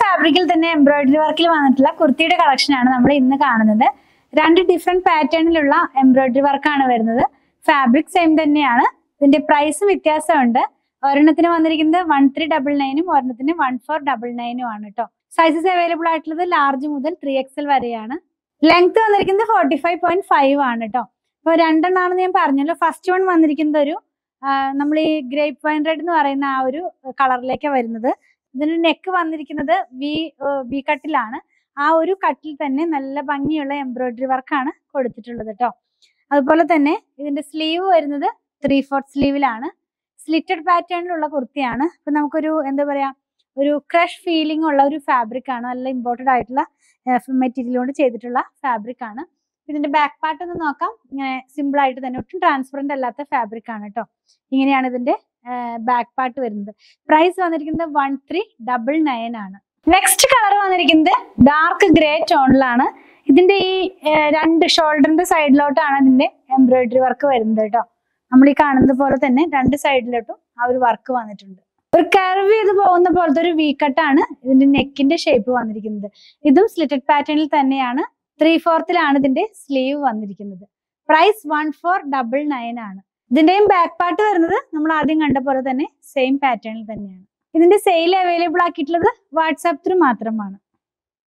ഫാബ്രിക്കിൽ തന്നെ എംബ്രോയിഡറി വർക്കിൽ വന്നിട്ടുള്ള കുർത്തിയുടെ കളക്ഷൻ ആണ് നമ്മൾ ഇന്ന് കാണുന്നത് രണ്ട് ഡിഫറെന്റ് പാറ്റേണിലുള്ള എംബ്രോയിഡറി വർക്കാണ് വരുന്നത് ഫാബ്രിക് സെയിം തന്നെയാണ് ഇതിന്റെ പ്രൈസും വ്യത്യാസമുണ്ട് ഒരെണ്ണത്തിന് വന്നിരിക്കുന്നത് വൺ ത്രീ ഡബിൾ നയനും ഒരെണ്ണത്തിന് വൺ ഫോർ ഡബിൾ നയനും ആണ് കേട്ടോ സൈസസ് അവൈലബിൾ ആയിട്ടുള്ളത് ലാർജ് മുതൽ ത്രീ എക്സൽ വരെയാണ് ലെങ്ത് വന്നിരിക്കുന്നത് ഫോർട്ടി ഫൈവ് പോയിന്റ് ഫൈവ് ആണ് കേട്ടോ അപ്പോൾ രണ്ടെണ്ണാണെന്ന് ഞാൻ പറഞ്ഞല്ലോ ഫസ്റ്റ് വൺ വന്നിരിക്കുന്നത് ഒരു നമ്മൾ ഈ ഗ്രേപ്പ് വൈൻ റെഡ് എന്ന് പറയുന്ന ആ ഒരു കളറിലേക്കാണ് വരുന്നത് ഇതിന്റെ നെക്ക് വന്നിരിക്കുന്നത് വി വി കട്ടിലാണ് ആ ഒരു കട്ടിൽ തന്നെ നല്ല ഭംഗിയുള്ള എംബ്രോയിഡറി വർക്കാണ് കൊടുത്തിട്ടുള്ളത് കേട്ടോ അതുപോലെ തന്നെ ഇതിന്റെ സ്ലീവ് വരുന്നത് ത്രീ ഫോർത്ത് സ്ലീവിലാണ് സ്ലിറ്റഡ് പാറ്റേണിലുള്ള കുർത്തിയാണ് അപ്പൊ നമുക്കൊരു എന്താ പറയാ ഒരു ക്രഷ് ഫീലിംഗ് ഉള്ള ഒരു ഫാബ്രിക് ആണ് നല്ല ഇമ്പോർട്ടഡ് ആയിട്ടുള്ള മെറ്റീരിയൽ കൊണ്ട് ചെയ്തിട്ടുള്ള ഫാബ്രിക് ആണ് ഇതിന്റെ ബാക്ക് പാർട്ട് ഒന്ന് നോക്കാം ഇങ്ങനെ സിമ്പിൾ ആയിട്ട് തന്നെ ഒട്ടും ട്രാൻസ്പെറന്റ് അല്ലാത്ത ഫാബ്രിക് ആണ് കേട്ടോ ഇങ്ങനെയാണ് ഇതിന്റെ ബാക്ക് പാർട്ട് വരുന്നത് പ്രൈസ് വന്നിരിക്കുന്നത് വൺ ത്രീ ഡബിൾ നയൻ ആണ് നെക്സ്റ്റ് കളർ വന്നിരിക്കുന്നത് ഡാർക്ക് ഗ്രേ ടോണിലാണ് ഇതിന്റെ ഈ ഏർ, രണ്ട് ഷോൾഡറിന്റെ സൈഡിലോട്ടാണ് ഇതിന്റെ എംബ്രോയിഡറി വർക്ക് വരുന്നത് കേട്ടോ നമ്മൾ ഈ കാണുന്നത് പോലെ തന്നെ രണ്ട് സൈഡിലോട്ടും ആ ഒരു വർക്ക് വന്നിട്ടുണ്ട് ഒരു കർവ് ചെയ്ത് പോകുന്ന പോലത്തെ ഒരു വി കട്ടാണ് ഇതിന്റെ നെക്കിന്റെ ഷേപ്പ് വന്നിരിക്കുന്നത് ഇതും സ്ലിറ്റഡ് പാറ്റേണിൽ തന്നെയാണ് ത്രീ ഫോർത്തിലാണ് ഇതിന്റെ സ്ലീവ് വന്നിരിക്കുന്നത് price one four double nine ആണ് ഇതിന്റെയും ബാക്ക് പാർട്ട് വരുന്നത് നമ്മൾ ആദ്യം കണ്ട പോലെ തന്നെ സെയിം പാറ്റേണിൽ തന്നെയാണ് ഇതിന്റെ സെയിൽ അവൈലബിൾ ആക്കിയിട്ടുള്ളത് വാട്സാപ്പ് ത്രൂ മാത്രമാണ്